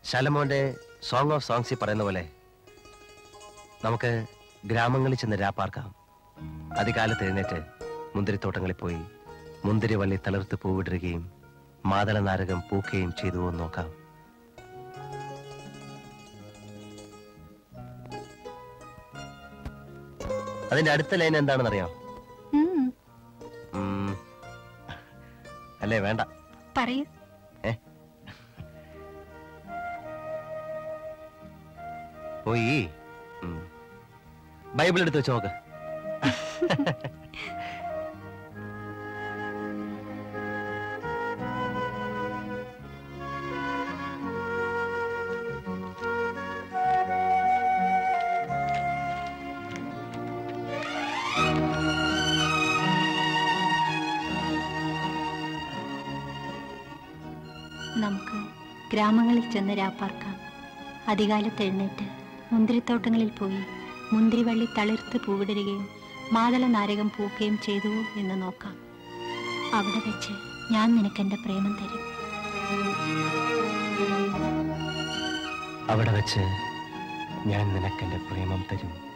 ശലമോന്റെ song of സോങ്സിൽ പറയുന്ന പോലെ നമുക്ക് ഗ്രാമങ്ങളിൽ ചെന്ന് രാപ്പാർക്കാം അതികാലത്ത് എഴുന്നേറ്റ് മുന്തിരിത്തോട്ടങ്ങളിൽ പോയി മുന്തിരിവള്ളി തളിർത്ത് പൂവിടുകയും മാതള നാരകം പൂക്കുകയും ചെയ്തു എന്ന് നോക്കാം അതിന്റെ അടുത്ത ലൈൻ എന്താണെന്നറിയാം ഉം, ഉം. അല്ലേ വേണ്ട പറയൂ ഏ പോയി ഉം. ബൈബിൾ എടുത്ത് വെച്ച് നോക്ക് നമുക്ക് ഗ്രാമങ്ങളിൽ ചെന്ന് രാപ്പാർക്കാം അധികാലത്ത് എഴുന്നേറ്റ് മുന്തിരിത്തോട്ടങ്ങളിൽ പോയി മുന്തിരിവള്ളി തളിർത്ത് പൂവിടരുകയും മാതള നാരകം പൂക്കുകയും ചെയ്തു എന്ന് നോക്കാം അവിടെ വെച്ച് ഞാൻ നിനക്കെന്റെ പ്രേമം തരും അവിടെ വെച്ച് ഞാൻ നിനക്കെന്റെ പ്രേമം തരും